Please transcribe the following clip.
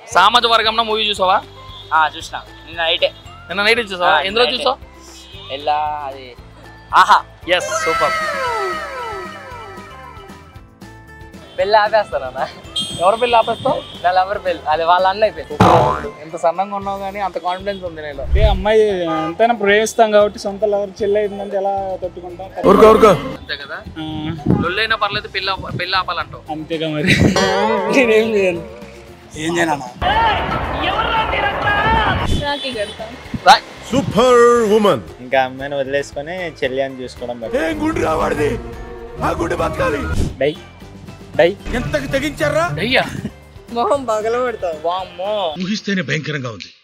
సామాజ వర్గంలో మూవీ చూసావా ఆ చూసిన నిన్న నైటే నిన్న నైట్ చూసావా ఆ, ఎందులో night. చూసావు ఎలా అది ఆహా ఎస్ సూపర్ పెళ్ళి ఆపేస్తానా ఎవరి పెళ్ళి ఆపేస్తావు నా లవర్ పెళ్ళి అది వాళ్ళ అన్న అయిపోయింది ఎంత సన్నంగా ఉన్నావు కానీ అంత కాన్ఫిడెన్స్ ఉంది నేను ఏ అమ్మాయి ఎంతైనా ప్రేమిస్తాం కాబట్టి సొంత లవర్ చెల్లి అయిందంటే ఎలా తట్టుకుంటాం అంతే కదా ఆ, లొల్లైనా పర్లేదు పెళ్ళి ఆప- పెళ్ళి ఆపాలంటావు అంతేగా మరి నేనేం చేయను ఏం చేయనా రాఖీ కడతాం సూపర్ ఉమెన్ ఇంకా అమ్మాయిని వదిలేసుకొని చెల్లి అని చూసుకోవడం బెటర్ ఏం గుండు రావాడిది ఆ గుండె బతకాలి డై డై ఎంతకు తెగించారా అయ్యా మొహం పగల పెడతాం వామ్మో ఊహిస్తేనే భయంకరంగా ఉంది